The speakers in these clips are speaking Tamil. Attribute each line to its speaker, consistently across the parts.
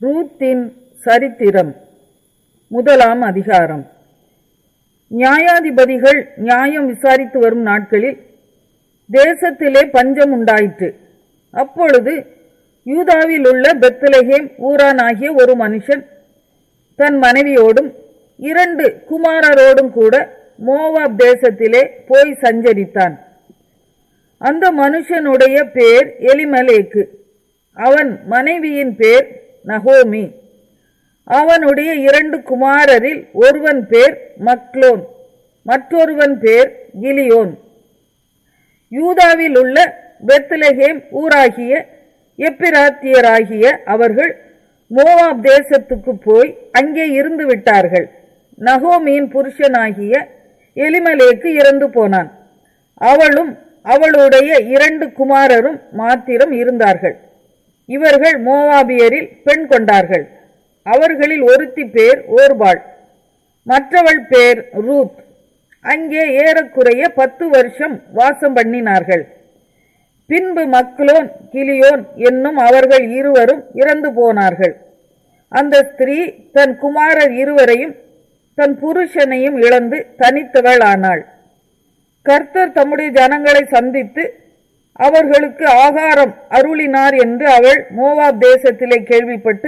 Speaker 1: ரூத்தின் சரித்திரம் முதலாம் அதிகாரம் நியாயாதிபதிகள் நியாயம் விசாரித்து வரும் நாட்களில் தேசத்திலே பஞ்சம் உண்டாயிற்று அப்பொழுது யூதாவில் உள்ள பெத்லகேம் ஊரானாகிய ஒரு மனுஷன் தன் மனைவியோடும் இரண்டு குமாரரோடும் கூட மோவாப் தேசத்திலே போய் சஞ்சரித்தான் அந்த மனுஷனுடைய பேர் எலிமலேக்கு அவன் மனைவியின் பேர் நகோமி அவனுடைய இரண்டு குமாரரில் ஒருவன் பேர் மக்லோன் மற்றொருவன் பேர் கிலியோன் யூதாவில் உள்ள பெத்லகேம் ஊராகிய எப்பிராத்தியராகிய அவர்கள் மோவாப் தேசத்துக்கு போய் அங்கே இருந்து விட்டார்கள் நகோமியின் புருஷனாகிய எலிமலேக்கு இறந்து போனான் அவளும் அவளுடைய இரண்டு குமாரரும் மாத்திரம் இருந்தார்கள் இவர்கள் மோவாபியரில் பெண் கொண்டார்கள் அவர்களில் ஒருத்தி பேர் ஓர்பாள் மற்றவள் பேர் ரூத் அங்கே ஏறக்குறைய பத்து வருஷம் வாசம் பண்ணினார்கள் பின்பு மக்லோன் கிளியோன் என்னும் அவர்கள் இருவரும் இறந்து போனார்கள் அந்த ஸ்திரீ தன் குமாரர் இருவரையும் தன் புருஷனையும் இழந்து தனித்தவள் ஆனாள் கர்த்தர் தம்முடைய ஜனங்களை சந்தித்து அவர்களுக்கு ஆகாரம் அருளினார் என்று அவள் மோவாப் தேசத்திலே கேள்விப்பட்டு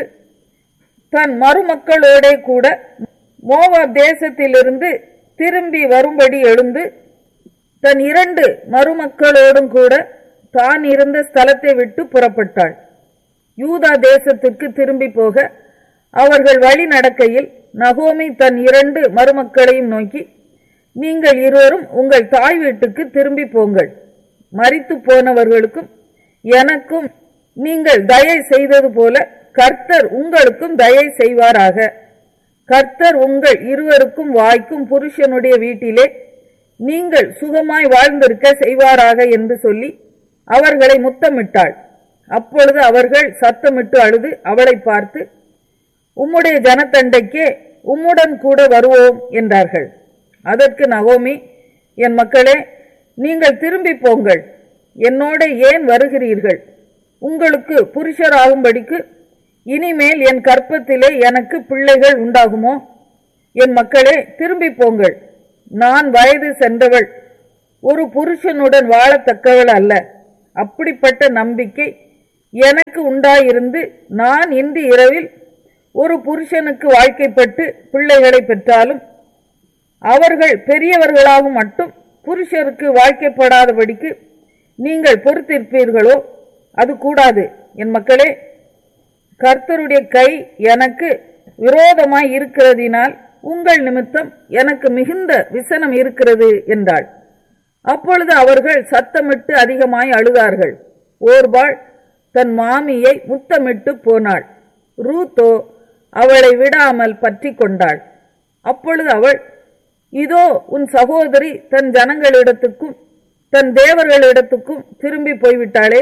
Speaker 1: தன் மருமக்களோடே கூட மோவாப் தேசத்திலிருந்து திரும்பி வரும்படி எழுந்து தன் இரண்டு மருமக்களோடும் கூட தான் இருந்த ஸ்தலத்தை விட்டு புறப்பட்டாள் யூதா தேசத்துக்கு திரும்பி போக அவர்கள் வழி நடக்கையில் நகோமி தன் இரண்டு மருமக்களையும் நோக்கி நீங்கள் இருவரும் உங்கள் தாய் வீட்டுக்கு திரும்பி போங்கள் மரித்து போனவர்களுக்கும் எனக்கும் நீங்கள் தயை செய்தது போல கர்த்தர் உங்களுக்கும் தயை செய்வாராக கர்த்தர் உங்கள் இருவருக்கும் வாய்க்கும் புருஷனுடைய வீட்டிலே நீங்கள் சுகமாய் வாழ்ந்திருக்க செய்வாராக என்று சொல்லி அவர்களை முத்தமிட்டாள் அப்பொழுது அவர்கள் சத்தமிட்டு அழுது அவளை பார்த்து உம்முடைய ஜனத்தண்டைக்கே உம்முடன் கூட வருவோம் என்றார்கள் அதற்கு நகோமி என் மக்களே நீங்கள் திரும்பி போங்கள் என்னோட ஏன் வருகிறீர்கள் உங்களுக்கு புருஷராகும்படிக்கு இனிமேல் என் கற்பத்திலே எனக்கு பிள்ளைகள் உண்டாகுமோ என் மக்களே திரும்பி போங்கள் நான் வயது சென்றவள் ஒரு புருஷனுடன் வாழத்தக்கவள் அல்ல அப்படிப்பட்ட நம்பிக்கை எனக்கு உண்டாயிருந்து நான் இன்று இரவில் ஒரு புருஷனுக்கு வாழ்க்கைப்பட்டு பிள்ளைகளை பெற்றாலும் அவர்கள் பெரியவர்களாகும் மட்டும் புருஷருக்கு வாழ்க்கைப்படாதபடிக்கு நீங்கள் பொறுத்திருப்பீர்களோ அது கூடாது என் மக்களே கர்த்தருடைய கை எனக்கு விரோதமாய் இருக்கிறதினால் உங்கள் நிமித்தம் எனக்கு மிகுந்த விசனம் இருக்கிறது என்றாள் அப்பொழுது அவர்கள் சத்தமிட்டு அதிகமாய் அழுதார்கள் ஓர்பாள் தன் மாமியை முத்தமிட்டு போனாள் ரூத்தோ அவளை விடாமல் பற்றி கொண்டாள் அப்பொழுது அவள் இதோ உன் சகோதரி தன் ஜனங்களிடத்துக்கும் தன் தேவர்களிடத்துக்கும் திரும்பி போய்விட்டாளே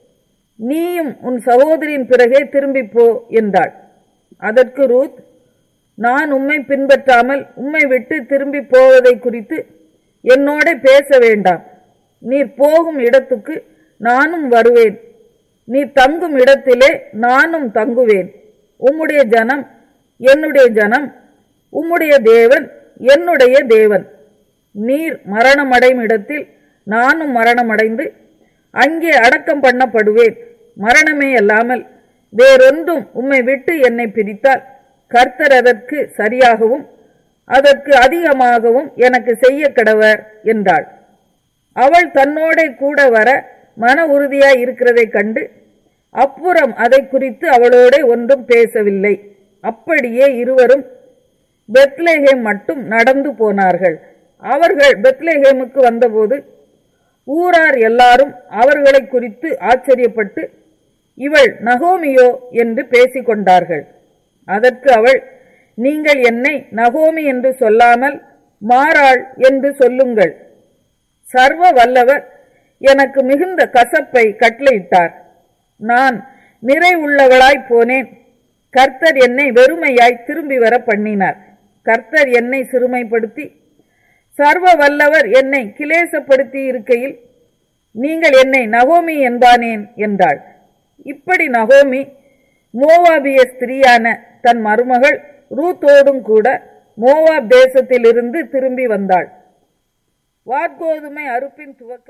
Speaker 1: நீயும் உன் சகோதரியின் பிறகே திரும்பி போ என்றாள் அதற்கு ரூத் நான் உம்மை பின்பற்றாமல் உம்மை விட்டு திரும்பி போவதை குறித்து என்னோட பேச வேண்டாம் நீர் போகும் இடத்துக்கு நானும் வருவேன் நீ தங்கும் இடத்திலே நானும் தங்குவேன் உம்முடைய ஜனம் என்னுடைய ஜனம் உம்முடைய தேவன் என்னுடைய தேவன் நீர் மரணமடையும் இடத்தில் நானும் மரணமடைந்து அங்கே அடக்கம் பண்ணப்படுவேன் மரணமே அல்லாமல் வேறொன்றும் உம்மை விட்டு என்னை பிரித்தால் கர்த்தர் அதற்கு சரியாகவும் அதற்கு அதிகமாகவும் எனக்கு செய்ய கடவர் என்றாள் அவள் தன்னோட கூட வர மன உறுதியாய் இருக்கிறதை கண்டு அப்புறம் அதை குறித்து அவளோட ஒன்றும் பேசவில்லை அப்படியே இருவரும் பெத்லேஹேம் மட்டும் நடந்து போனார்கள் அவர்கள் பெத்லேஹேமுக்கு வந்தபோது ஊரார் எல்லாரும் அவர்களை குறித்து ஆச்சரியப்பட்டு இவள் நகோமியோ என்று பேசிக்கொண்டார்கள் அதற்கு அவள் நீங்கள் என்னை நகோமி என்று சொல்லாமல் மாறாள் என்று சொல்லுங்கள் சர்வ வல்லவர் எனக்கு மிகுந்த கசப்பை கட்டளையிட்டார் நான் நிறைவுள்ளவளாய் போனேன் கர்த்தர் என்னை வெறுமையாய் திரும்பி வர பண்ணினார் கர்த்தர் என்னை சிறுமைப்படுத்தி சர்வ வல்லவர் என்னை கிலேசப்படுத்தி இருக்கையில் நீங்கள் என்னை நகோமி என்பானேன் என்றாள் இப்படி நகோமி மோவாபிய ஸ்திரீயான தன் மருமகள் ரூத்தோடும் கூட மோவாப் தேசத்திலிருந்து திரும்பி வந்தாள் வார்கோதுமை அறுப்பின் துவக்க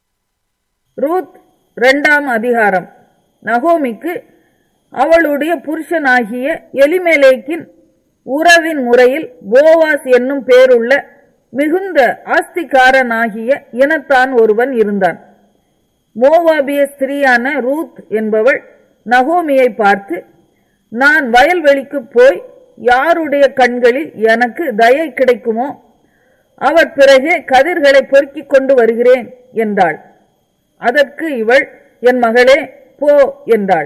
Speaker 1: ரூத் இரண்டாம் அதிகாரம் நகோமிக்கு அவளுடைய புருஷனாகிய எலிமெலேக்கின் உறவின் முறையில் போவாஸ் என்னும் பேருள்ள மிகுந்த ஆஸ்திகாரனாகிய இனத்தான் ஒருவன் இருந்தான் மோவாபிய ஸ்திரீயான ரூத் என்பவள் நகோமியை பார்த்து நான் வயல்வெளிக்கு போய் யாருடைய கண்களில் எனக்கு தயை கிடைக்குமோ அவர் பிறகே கதிர்களை பொறுக்கிக் கொண்டு வருகிறேன் என்றாள் அதற்கு இவள் என் மகளே போ என்றாள்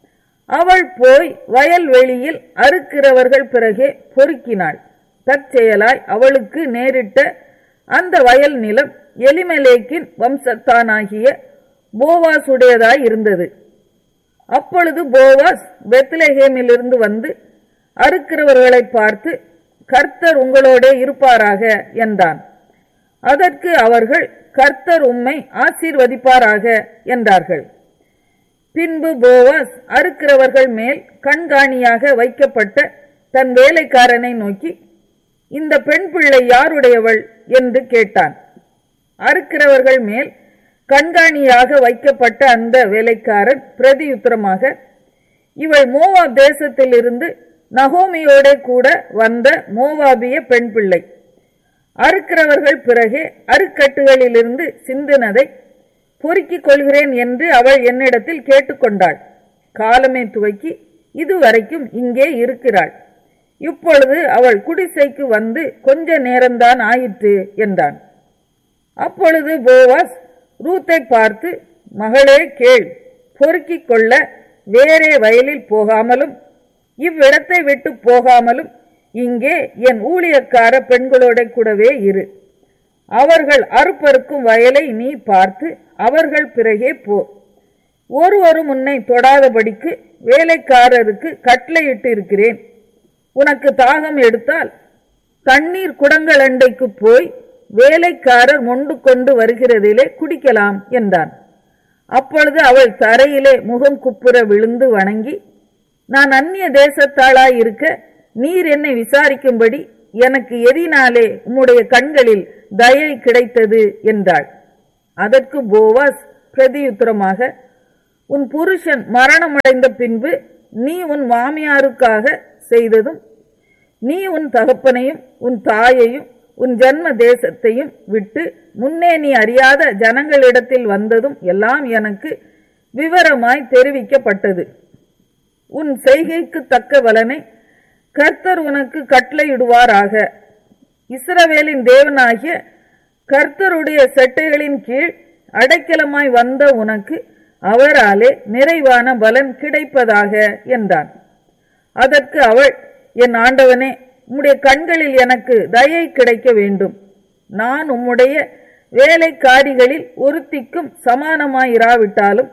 Speaker 1: அவள் போய் வயல்வெளியில் அறுக்கிறவர்கள் பிறகே பொறுக்கினாள் தற்செயலாய் அவளுக்கு நேரிட்ட அந்த வயல் நிலம் எலிமெலேக்கின் வம்சத்தானாகிய போவாசுடையதாய் இருந்தது அப்பொழுது போவாஸ் பெத்லஹேமிலிருந்து வந்து அறுக்கிறவர்களை பார்த்து கர்த்தர் உங்களோடே இருப்பாராக என்றான் அதற்கு அவர்கள் கர்த்தர் உம்மை ஆசீர்வதிப்பாராக என்றார்கள் பின்பு போவாஸ் அறுக்கிறவர்கள் மேல் கண்காணியாக வைக்கப்பட்ட தன் வேலைக்காரனை நோக்கி இந்த பெண் பிள்ளை யாருடையவள் என்று கேட்டான் அறுக்கிறவர்கள் மேல் கண்காணியாக வைக்கப்பட்ட அந்த வேலைக்காரன் பிரதியுத்தரமாக இவள் மோவாப் தேசத்திலிருந்து நகோமியோட கூட வந்த மோவாபிய பெண் பிள்ளை அறுக்கிறவர்கள் பிறகே அறுக்கட்டுகளிலிருந்து சிந்தினதை பொறுக்கிக் கொள்கிறேன் என்று அவள் என்னிடத்தில் கேட்டுக்கொண்டாள் காலமே துவக்கி இதுவரைக்கும் இங்கே இருக்கிறாள் இப்பொழுது அவள் குடிசைக்கு வந்து கொஞ்ச நேரம்தான் ஆயிற்று என்றான் அப்பொழுது போவாஸ் ரூத்தை பார்த்து மகளே கேள் பொறுக்கிக் கொள்ள வேறே வயலில் போகாமலும் இவ்விடத்தை விட்டு போகாமலும் இங்கே என் ஊழியக்கார பெண்களோட கூடவே இரு அவர்கள் அறுப்பறுக்கும் வயலை நீ பார்த்து அவர்கள் பிறகே போ ஒருவரும் உன்னை தொடாதபடிக்கு வேலைக்காரருக்கு கட்டளையிட்டு இருக்கிறேன் உனக்கு தாகம் எடுத்தால் தண்ணீர் குடங்கள் அண்டைக்கு போய் வேலைக்காரர் மொண்டு கொண்டு வருகிறதிலே குடிக்கலாம் என்றான் அப்பொழுது அவள் தரையிலே முகம் குப்புற விழுந்து வணங்கி நான் அந்நிய தேசத்தாளாயிருக்க நீர் என்னை விசாரிக்கும்படி எனக்கு எதினாலே உம்முடைய கண்களில் தயை கிடைத்தது என்றாள் அதற்கு போவாஸ் பிரதியுத்தரமாக உன் புருஷன் மரணமடைந்த பின்பு நீ உன் மாமியாருக்காக செய்ததும் நீ உன் தகப்பனையும் உன் தாயையும் உன் ஜன்ம தேசத்தையும் விட்டு முன்னே நீ அறியாத ஜனங்களிடத்தில் வந்ததும் எல்லாம் எனக்கு விவரமாய் தெரிவிக்கப்பட்டது உன் செய்கைக்கு தக்க பலனை கர்த்தர் உனக்கு கட்டளையிடுவாராக இஸ்ரவேலின் தேவனாகிய கர்த்தருடைய செட்டைகளின் கீழ் அடைக்கலமாய் வந்த உனக்கு அவராலே நிறைவான பலன் கிடைப்பதாக என்றான் அதற்கு அவள் என் ஆண்டவனே உம்முடைய கண்களில் எனக்கு தயை கிடைக்க வேண்டும் நான் உம்முடைய வேலைக்காரிகளில் ஒருத்திக்கும் சமானமாயிராவிட்டாலும்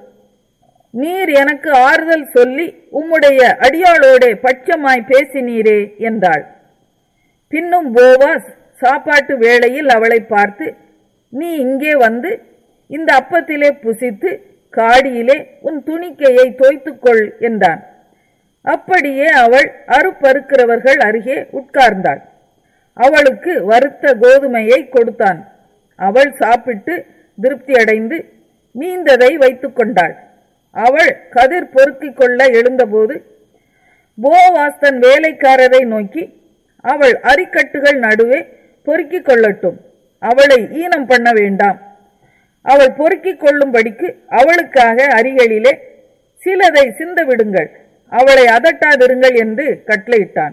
Speaker 1: நீர் எனக்கு ஆறுதல் சொல்லி உம்முடைய அடியாளோடே பட்சமாய் பேசினீரே என்றாள் பின்னும் போவாஸ் சாப்பாட்டு வேளையில் அவளை பார்த்து நீ இங்கே வந்து இந்த அப்பத்திலே புசித்து காடியிலே உன் துணிக்கையை தோய்த்துக்கொள் என்றான் அப்படியே அவள் அறுப்பறுக்கிறவர்கள் அருகே உட்கார்ந்தாள் அவளுக்கு வறுத்த கோதுமையை கொடுத்தான் அவள் சாப்பிட்டு திருப்தியடைந்து மீந்ததை வைத்துக் கொண்டாள் அவள் கதிர் பொறுக்கிக் கொள்ள எழுந்தபோது போவாஸ் தன் வேலைக்காரரை நோக்கி அவள் அரிக்கட்டுகள் நடுவே பொறுக்கிக் கொள்ளட்டும் அவளை ஈனம் பண்ண வேண்டாம் அவள் பொறுக்கிக் கொள்ளும்படிக்கு அவளுக்காக அரிகளிலே சிலதை சிந்த விடுங்கள் அவளை அதட்டாதிருங்கள் என்று கட்டளையிட்டான்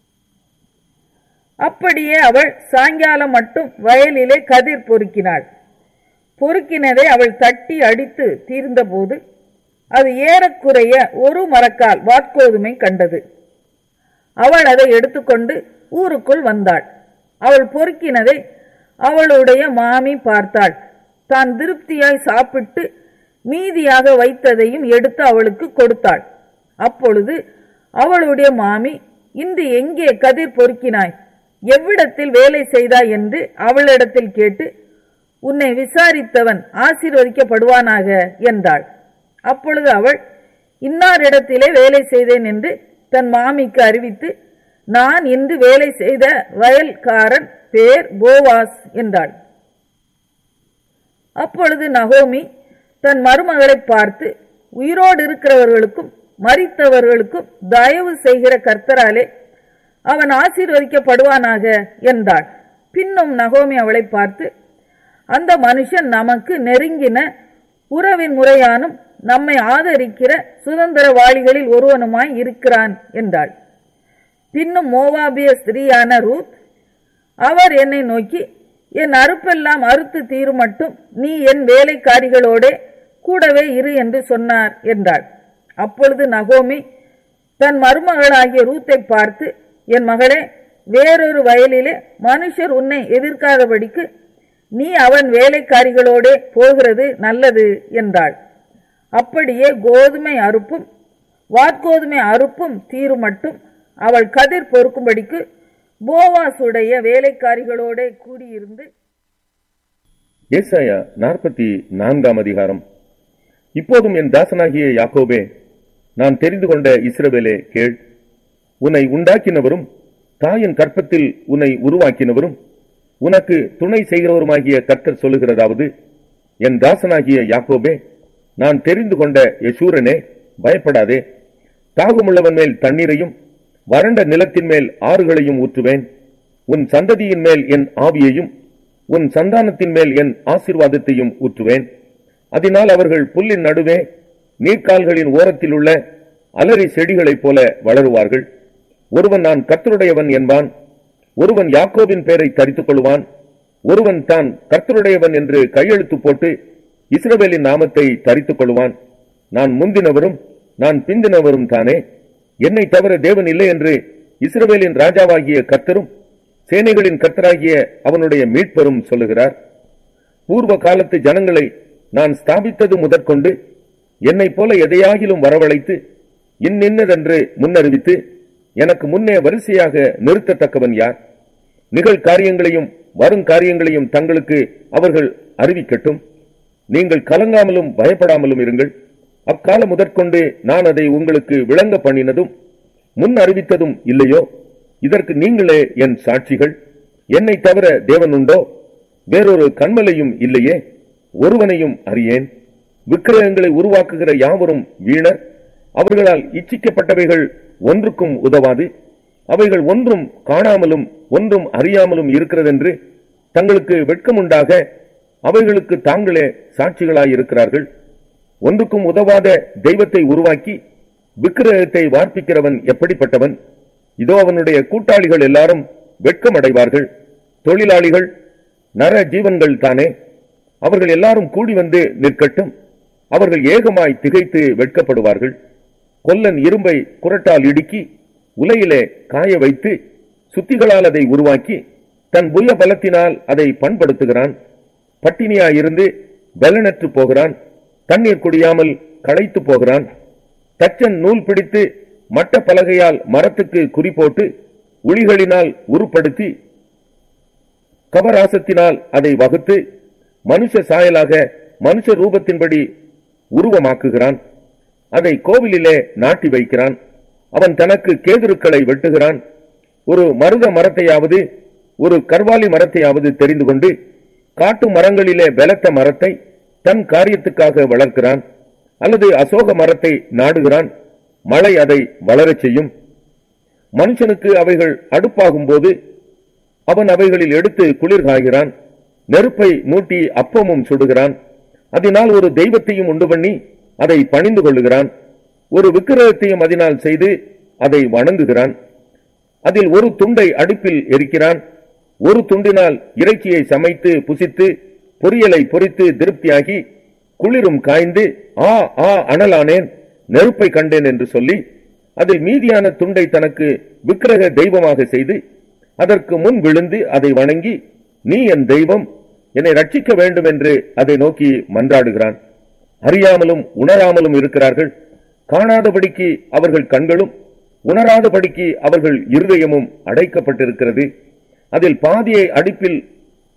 Speaker 1: அப்படியே அவள் சாயங்காலம் மட்டும் வயலிலே கதிர் பொறுக்கினாள் பொறுக்கினதை அவள் தட்டி அடித்து தீர்ந்தபோது அது ஏறக்குறைய ஒரு மரக்கால் வாட்கோதுமை கண்டது அவள் அதை எடுத்துக்கொண்டு ஊருக்குள் வந்தாள் அவள் பொறுக்கினதை அவளுடைய மாமி பார்த்தாள் தான் திருப்தியாய் சாப்பிட்டு மீதியாக வைத்ததையும் எடுத்து அவளுக்கு கொடுத்தாள் அப்பொழுது அவளுடைய மாமி இன்று எங்கே கதிர் பொறுக்கினாய் எவ்விடத்தில் வேலை செய்தாய் என்று அவளிடத்தில் கேட்டு உன்னை விசாரித்தவன் ஆசீர்வதிக்கப்படுவானாக என்றாள் அப்பொழுது அவள் இன்னாரிடத்திலே வேலை செய்தேன் என்று தன் மாமிக்கு அறிவித்து நான் இன்று வேலை செய்த வயல்காரன் பேர் போவாஸ் என்றாள் அப்பொழுது நகோமி தன் மருமகளை பார்த்து உயிரோடு இருக்கிறவர்களுக்கும் மரித்தவர்களுக்கும் தயவு செய்கிற கர்த்தராலே அவன் ஆசீர்வதிக்கப்படுவானாக என்றாள் பின்னும் நகோமி அவளை பார்த்து அந்த மனுஷன் நமக்கு நெருங்கின உறவின் முறையானும் நம்மை ஆதரிக்கிற சுதந்திரவாளிகளில் ஒருவனுமாய் இருக்கிறான் என்றாள் பின்னும் மோவாபிய ஸ்திரீயான ரூத் அவர் என்னை நோக்கி என் அறுப்பெல்லாம் அறுத்து தீரும் மட்டும் நீ என் வேலைக்காரிகளோடே கூடவே இரு என்று சொன்னார் என்றாள் அப்பொழுது நகோமி தன் மருமகளாகிய ரூத்தை பார்த்து என் மகளே வேறொரு வயலிலே மனுஷர் உன்னை எதிர்க்காதபடிக்கு நீ அவன் வேலைக்காரிகளோடே போகிறது நல்லது என்றாள் அப்படியே கோதுமை அறுப்பும் வாற்கோதுமை அறுப்பும் தீரும் மட்டும் அவள் கதிர் பொறுக்கும்படிக்கு போவாசுடைய வேலைக்காரிகளோடே கூடியிருந்து
Speaker 2: ஏசாயா நாற்பத்தி நான்காம் அதிகாரம் இப்போதும் என் தாசனாகிய யாக்கோபே நான் தெரிந்து கொண்ட இஸ்ரவேலே கேள் உன்னை உண்டாக்கினவரும் தாயின் கற்பத்தில் உன்னை உருவாக்கினவரும் உனக்கு துணை செய்கிறவருமாகிய கர்த்தர் சொல்லுகிறதாவது என் தாசனாகிய யாக்கோபே நான் தெரிந்து கொண்ட யசூரனே பயப்படாதே தாகமுள்ளவன் மேல் தண்ணீரையும் வறண்ட நிலத்தின் மேல் ஆறுகளையும் ஊற்றுவேன் உன் சந்ததியின் மேல் என் ஆவியையும் உன் சந்தானத்தின் மேல் என் ஆசீர்வாதத்தையும் ஊற்றுவேன் அதனால் அவர்கள் புல்லின் நடுவே நீர்க்கால்களின் ஓரத்தில் உள்ள அலரி செடிகளைப் போல வளருவார்கள் ஒருவன் நான் கர்த்தருடையவன் என்பான் ஒருவன் யாக்கோபின் பெயரை தரித்துக் கொள்வான் ஒருவன் தான் கர்த்தருடையவன் என்று கையெழுத்து போட்டு இஸ்ரவேலின் நாமத்தை தரித்துக் கொள்வான் நான் முந்தினவரும் நான் பிந்தினவரும் தானே என்னை தவிர தேவன் இல்லை என்று இஸ்ரவேலின் ராஜாவாகிய கர்த்தரும் சேனைகளின் கர்த்தராகிய அவனுடைய மீட்பரும் சொல்லுகிறார் பூர்வ காலத்து ஜனங்களை நான் ஸ்தாபித்தது முதற்கொண்டு என்னைப் போல எதையாகிலும் வரவழைத்து இன்னின்னதென்று முன்னறிவித்து எனக்கு முன்னே வரிசையாக நிறுத்தத்தக்கவன் யார் நிகழ் காரியங்களையும் வரும் காரியங்களையும் தங்களுக்கு அவர்கள் அறிவிக்கட்டும் நீங்கள் கலங்காமலும் பயப்படாமலும் இருங்கள் அக்காலம் முதற்கொண்டு நான் அதை உங்களுக்கு விளங்க பண்ணினதும் முன் அறிவித்ததும் இல்லையோ இதற்கு நீங்களே என் சாட்சிகள் என்னை தவிர தேவன் உண்டோ வேறொரு கண்மலையும் இல்லையே ஒருவனையும் அறியேன் விக்கிரகங்களை உருவாக்குகிற யாவரும் வீணர் அவர்களால் இச்சிக்கப்பட்டவைகள் ஒன்றுக்கும் உதவாது அவைகள் ஒன்றும் காணாமலும் ஒன்றும் அறியாமலும் இருக்கிறதென்று தங்களுக்கு வெட்கமுண்டாக அவைகளுக்கு தாங்களே சாட்சிகளாயிருக்கிறார்கள் ஒன்றுக்கும் உதவாத தெய்வத்தை உருவாக்கி விக்கிரகத்தை வார்ப்பிக்கிறவன் எப்படிப்பட்டவன் இதோ அவனுடைய கூட்டாளிகள் எல்லாரும் வெட்கமடைவார்கள் தொழிலாளிகள் நர ஜீவன்கள் தானே அவர்கள் எல்லாரும் கூடி வந்து நிற்கட்டும் அவர்கள் ஏகமாய் திகைத்து வெட்கப்படுவார்கள் கொல்லன் இரும்பை குரட்டால் இடுக்கி உலையிலே காய வைத்து சுத்திகளால் அதை உருவாக்கி தன் புய பலத்தினால் அதை பண்படுத்துகிறான் பட்டினியாயிருந்து பலனற்று போகிறான் தண்ணீர் குடியாமல் களைத்து போகிறான் தச்சன் நூல் பிடித்து மட்ட பலகையால் மரத்துக்கு குறி போட்டு உளிகளினால் உருப்படுத்தி கவராசத்தினால் அதை வகுத்து மனுஷ சாயலாக மனுஷ ரூபத்தின்படி உருவமாக்குகிறான் அதை கோவிலிலே நாட்டி வைக்கிறான் அவன் தனக்கு கேதுருக்களை வெட்டுகிறான் ஒரு மருத மரத்தையாவது ஒரு கர்வாலி மரத்தையாவது தெரிந்து கொண்டு காட்டு மரங்களிலே பலத்த மரத்தை தன் காரியத்துக்காக வளர்க்கிறான் அல்லது அசோக மரத்தை நாடுகிறான் மழை அதை வளரச் செய்யும் மனுஷனுக்கு அவைகள் அடுப்பாகும் போது அவன் அவைகளில் எடுத்து குளிர் காய்கிறான் நெருப்பை மூட்டி அப்பமும் சுடுகிறான் அதனால் ஒரு தெய்வத்தையும் உண்டு பண்ணி அதை பணிந்து கொள்ளுகிறான் ஒரு விக்கிரகத்தையும் அதனால் செய்து அதை வணங்குகிறான் அதில் ஒரு துண்டை அடுப்பில் எரிக்கிறான் ஒரு துண்டினால் இறைச்சியை சமைத்து புசித்து பொரியலை பொரித்து திருப்தியாகி குளிரும் காய்ந்து ஆ ஆ அனலானேன் நெருப்பை கண்டேன் என்று சொல்லி அதில் மீதியான துண்டை தனக்கு விக்கிரக தெய்வமாக செய்து அதற்கு முன் விழுந்து அதை வணங்கி நீ என் தெய்வம் என்னை ரட்சிக்க வேண்டும் என்று அதை நோக்கி மன்றாடுகிறான் அறியாமலும் உணராமலும் இருக்கிறார்கள் காணாதபடிக்கு அவர்கள் கண்களும் உணராதபடிக்கு அவர்கள் இருதயமும் அடைக்கப்பட்டிருக்கிறது அதில் பாதியை அடுப்பில்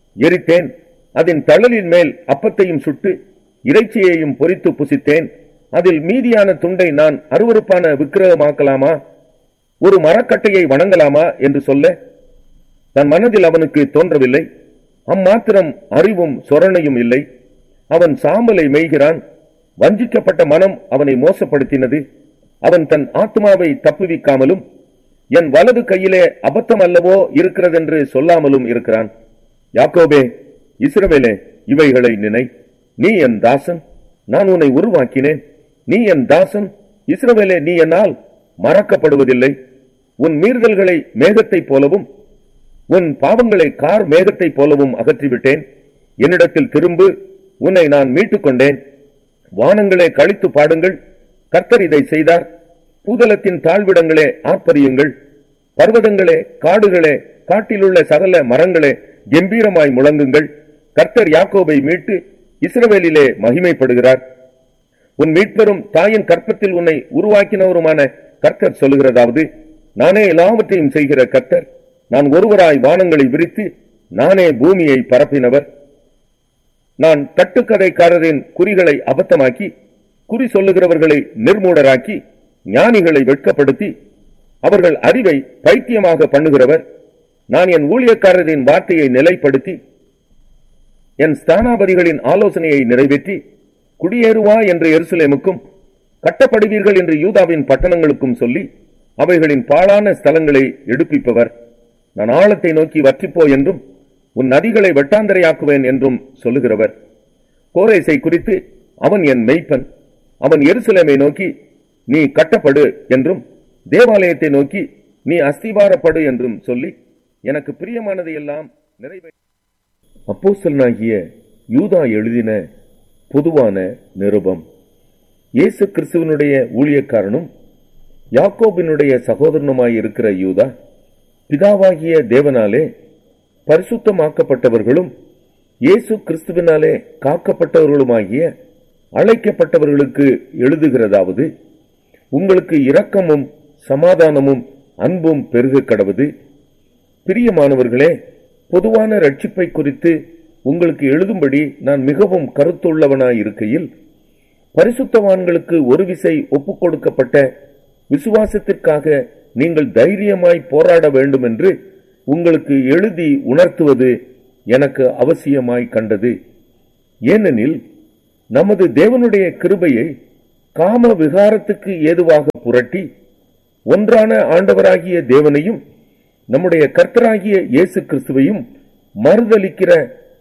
Speaker 2: எரித்தேன் அதன் தழலின் மேல் அப்பத்தையும் சுட்டு இறைச்சியையும் பொரித்து புசித்தேன் அதில் மீதியான துண்டை நான் அருவருப்பான விக்கிரகமாக்கலாமா ஒரு மரக்கட்டையை வணங்கலாமா என்று சொல்ல தன் மனதில் அவனுக்கு தோன்றவில்லை அம்மாத்திரம் அறிவும் சொரணையும் இல்லை அவன் சாம்பலை மேய்கிறான் வஞ்சிக்கப்பட்ட மனம் அவனை மோசப்படுத்தினது அவன் தன் ஆத்மாவை தப்புவிக்காமலும் என் வலது கையிலே அபத்தம் அல்லவோ இருக்கிறதென்று சொல்லாமலும் இருக்கிறான் யாக்கோபே இஸ்ரவேலே இவைகளை நினை நீ என் தாசன் நான் உன்னை உருவாக்கினேன் நீ என் தாசன் இஸ்ரவேலே நீ என்னால் மறக்கப்படுவதில்லை உன் மீறுதல்களை மேகத்தைப் போலவும் உன் பாவங்களை கார் மேகத்தைப் போலவும் அகற்றிவிட்டேன் என்னிடத்தில் திரும்பு உன்னை நான் மீட்டுக் கொண்டேன் வானங்களே கழித்து பாடுங்கள் கர்த்தர் இதை செய்தார் பூதலத்தின் தாழ்விடங்களே ஆர்ப்பரியுங்கள் பர்வதங்களே காடுகளே காட்டிலுள்ள சகல மரங்களே கம்பீரமாய் முழங்குங்கள் கர்த்தர் யாக்கோபை மீட்டு இஸ்ரவேலிலே மகிமைப்படுகிறார் உன் மீட்பெரும் தாயின் கற்பத்தில் உன்னை உருவாக்கினவருமான கர்த்தர் சொல்லுகிறதாவது நானே எல்லாவற்றையும் செய்கிற கர்த்தர் நான் ஒருவராய் வானங்களை விரித்து நானே பூமியை பரப்பினவர் நான் கட்டுக்கதைக்காரரின் குறிகளை அபத்தமாக்கி குறி சொல்லுகிறவர்களை நிர்மூடராக்கி ஞானிகளை வெட்கப்படுத்தி அவர்கள் அறிவை பைத்தியமாக பண்ணுகிறவர் நான் என் ஊழியக்காரரின் வார்த்தையை நிலைப்படுத்தி என் ஸ்தானாபதிகளின் ஆலோசனையை நிறைவேற்றி குடியேறுவா என்று எருசலேமுக்கும் கட்டப்படுவீர்கள் என்று யூதாவின் பட்டணங்களுக்கும் சொல்லி அவைகளின் பாழான ஸ்தலங்களை எடுப்பிப்பவர் நான் ஆழத்தை நோக்கி வற்றிப்போ என்றும் உன் நதிகளை வெட்டாந்தரையாக்குவேன் என்றும் சொல்லுகிறவர் கோரேசை குறித்து அவன் என் மெய்ப்பன் அவன் எருசலேமை நோக்கி நீ கட்டப்படு என்றும் தேவாலயத்தை நோக்கி நீ அஸ்திவாரப்படு என்றும் சொல்லி எனக்கு பிரியமானதை எல்லாம் நிறைவே அப்போஸ்தலனாகிய யூதா எழுதின பொதுவான நிருபம் இயேசு கிறிஸ்துவனுடைய ஊழியக்காரனும் யாக்கோபினுடைய சகோதரனுமாய் இருக்கிற யூதா பிதாவாகிய தேவனாலே பரிசுத்தமாக்கப்பட்டவர்களும் இயேசு கிறிஸ்துவினாலே காக்கப்பட்டவர்களுமாகிய அழைக்கப்பட்டவர்களுக்கு எழுதுகிறதாவது உங்களுக்கு இரக்கமும் சமாதானமும் அன்பும் பெருக கடவுது பிரியமானவர்களே பொதுவான ரட்சிப்பை குறித்து உங்களுக்கு எழுதும்படி நான் மிகவும் கருத்துள்ளவனாய் இருக்கையில் பரிசுத்தவான்களுக்கு ஒரு விசை ஒப்புக் கொடுக்கப்பட்ட விசுவாசத்திற்காக நீங்கள் தைரியமாய் போராட வேண்டும் என்று உங்களுக்கு எழுதி உணர்த்துவது எனக்கு அவசியமாய் கண்டது ஏனெனில் நமது தேவனுடைய கிருபையை காம விகாரத்துக்கு ஏதுவாக புரட்டி ஒன்றான ஆண்டவராகிய தேவனையும் நம்முடைய கர்த்தராகிய இயேசு கிறிஸ்துவையும் மறுதலிக்கிற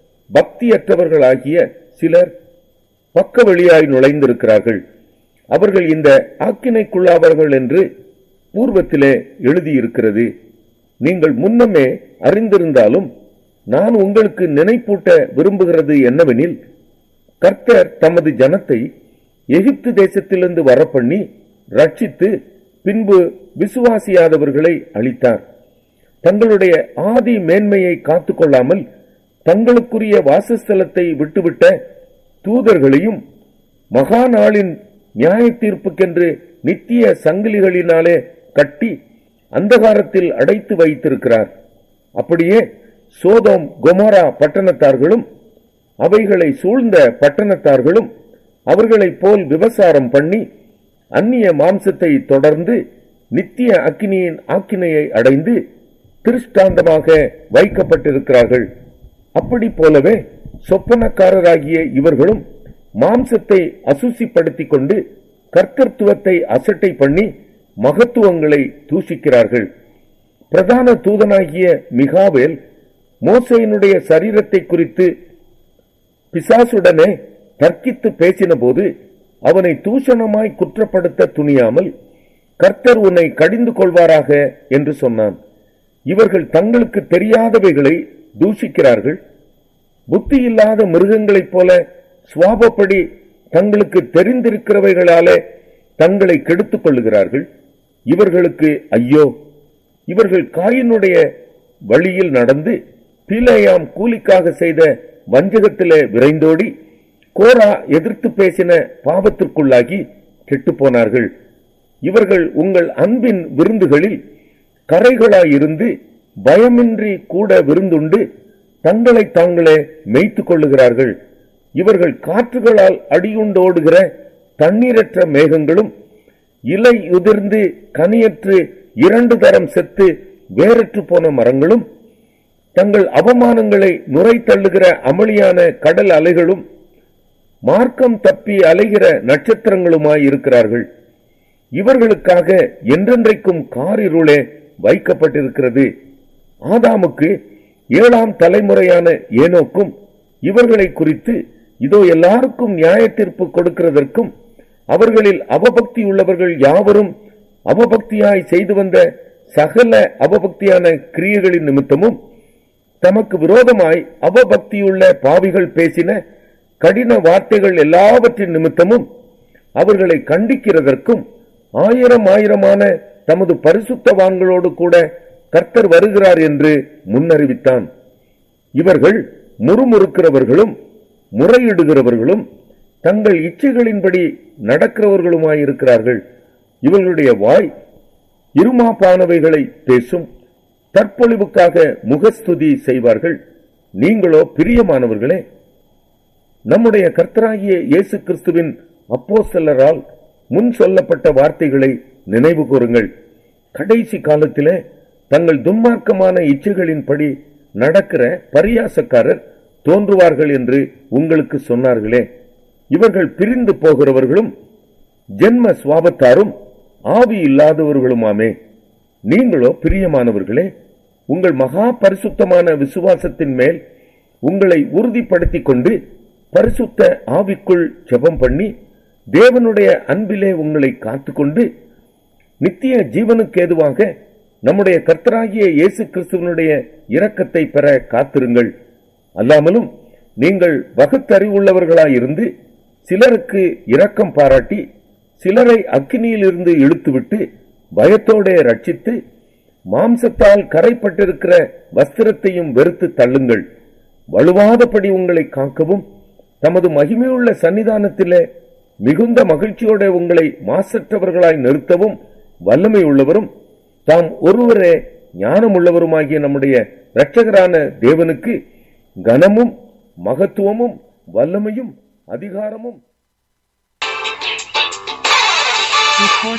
Speaker 2: பக்தியற்றவர்களாகிய சிலர் பக்க வழியாய் நுழைந்திருக்கிறார்கள் அவர்கள் இந்த ஆக்கினைக்குள்ளாவார்கள் என்று பூர்வத்திலே எழுதியிருக்கிறது நீங்கள் முன்னமே அறிந்திருந்தாலும் நான் உங்களுக்கு நினைப்பூட்ட விரும்புகிறது என்னவெனில் கர்த்தர் தமது ஜனத்தை எகிப்து தேசத்திலிருந்து வரப்பண்ணி ரட்சித்து பின்பு விசுவாசியாதவர்களை அளித்தார் தங்களுடைய ஆதி மேன்மையை காத்துக்கொள்ளாமல் தங்களுக்குரிய வாசஸ்தலத்தை விட்டுவிட்ட தூதர்களையும் மகா நாளின் நியாய தீர்ப்புக்கென்று நித்திய சங்கிலிகளினாலே கட்டி அந்தகாரத்தில் அடைத்து வைத்திருக்கிறார் அப்படியே சோதோம் கொமோரா பட்டணத்தார்களும் அவைகளை சூழ்ந்த பட்டணத்தார்களும் அவர்களைப் போல் விபசாரம் பண்ணி அந்நிய மாம்சத்தை தொடர்ந்து நித்திய அக்கினியின் ஆக்கினையை அடைந்து திருஷ்டாந்தமாக வைக்கப்பட்டிருக்கிறார்கள் அப்படி போலவே சொப்பனக்காரராகிய இவர்களும் மாம்சத்தை அசுசிப்படுத்திக் கொண்டு கர்த்தத்துவத்தை அசட்டை பண்ணி மகத்துவங்களை தூஷிக்கிறார்கள் பிரதான தூதனாகிய மிகாவேல் மோசையினுடைய சரீரத்தை குறித்து பிசாசுடனே தர்க்கித்து பேசினபோது அவனை தூஷணமாய் குற்றப்படுத்த துணியாமல் கர்த்தர் உன்னை கடிந்து கொள்வாராக என்று சொன்னான் இவர்கள் தங்களுக்கு தெரியாதவைகளை தூஷிக்கிறார்கள் புத்தி இல்லாத மிருகங்களைப் போல சுவாபப்படி தங்களுக்கு தெரிந்திருக்கிறவைகளாலே தங்களை கெடுத்துக் கொள்ளுகிறார்கள் இவர்களுக்கு ஐயோ இவர்கள் காயினுடைய வழியில் நடந்து பீலேயாம் கூலிக்காக செய்த வஞ்சகத்திலே விரைந்தோடி கோரா எதிர்த்து பேசின பாவத்திற்குள்ளாகி கெட்டுப் போனார்கள் இவர்கள் உங்கள் அன்பின் விருந்துகளில் கரைகளாயிருந்து பயமின்றி கூட விருந்துண்டு தங்களை தாங்களே மேய்த்துக் கொள்ளுகிறார்கள் இவர்கள் காற்றுகளால் அடியுண்டோடுகிற தண்ணீரற்ற மேகங்களும் இலை உதிர்ந்து கனியற்று இரண்டு தரம் செத்து வேறற்று போன மரங்களும் தங்கள் அவமானங்களை நுரை தள்ளுகிற அமளியான கடல் அலைகளும் மார்க்கம் தப்பி அலைகிற நட்சத்திரங்களுமாய் இருக்கிறார்கள் இவர்களுக்காக என்றென்றைக்கும் காரிருளே வைக்கப்பட்டிருக்கிறது ஆதாமுக்கு ஏழாம் தலைமுறையான ஏனோக்கும் இவர்களை குறித்து இதோ எல்லாருக்கும் நியாய தீர்ப்பு கொடுக்கிறதற்கும் அவர்களில் அவபக்தி உள்ளவர்கள் யாவரும் அவபக்தியாய் செய்து வந்த சகல அவபக்தியான கிரியைகளின் நிமித்தமும் தமக்கு விரோதமாய் அவபக்தியுள்ள பாவிகள் பேசின கடின வார்த்தைகள் எல்லாவற்றின் நிமித்தமும் அவர்களை கண்டிக்கிறதற்கும் ஆயிரம் ஆயிரமான தமது பரிசுத்தவான்களோடு கூட கர்த்தர் வருகிறார் என்று முன்னறிவித்தான் இவர்கள் முறுமுறுக்கிறவர்களும் முறையிடுகிறவர்களும் தங்கள் இச்சைகளின்படி நடக்கிறவர்களுமாயிருக்கிறார்கள் இவர்களுடைய வாய் இருமாப்பானவைகளை பேசும் தற்பொழிவுக்காக முகஸ்துதி செய்வார்கள் நீங்களோ பிரியமானவர்களே நம்முடைய கர்த்தராகிய இயேசு கிறிஸ்துவின் அப்போஸ்தலரால் முன் சொல்லப்பட்ட வார்த்தைகளை நினைவு கூறுங்கள் கடைசி காலத்திலே தங்கள் துன்மார்க்கமான இச்சைகளின்படி நடக்கிற பரியாசக்காரர் தோன்றுவார்கள் என்று உங்களுக்கு சொன்னார்களே இவர்கள் பிரிந்து போகிறவர்களும் ஜென்ம சுவாபத்தாரும் ஆவி இல்லாதவர்களுமாமே நீங்களோ பிரியமானவர்களே உங்கள் மகா பரிசுத்தமான விசுவாசத்தின் மேல் உங்களை உறுதிப்படுத்திக் கொண்டு பரிசுத்த ஆவிக்குள் ஜெபம் பண்ணி தேவனுடைய அன்பிலே உங்களை காத்துக்கொண்டு நித்திய ஜீவனுக்கு ஏதுவாக நம்முடைய கர்த்தராகிய இயேசு கிறிஸ்துவனுடைய இரக்கத்தை பெற காத்திருங்கள் அல்லாமலும் நீங்கள் வகுத்தறிவுள்ளவர்களாயிருந்து சிலருக்கு இரக்கம் பாராட்டி சிலரை அக்கினியிலிருந்து இழுத்துவிட்டு பயத்தோடே ரட்சித்து மாம்சத்தால் கரைப்பட்டிருக்கிற வஸ்திரத்தையும் வெறுத்து தள்ளுங்கள் வலுவாதபடி உங்களை காக்கவும் தமது மகிமையுள்ள சன்னிதானத்திலே மிகுந்த மகிழ்ச்சியோட உங்களை மாசற்றவர்களாய் நிறுத்தவும் வல்லமை உள்ளவரும் தாம் ஒருவரே ஞானமுள்ளவருமாகிய நம்முடைய இரட்சகரான தேவனுக்கு கனமும் மகத்துவமும் வல்லமையும் அதிகாரமும்
Speaker 3: Recording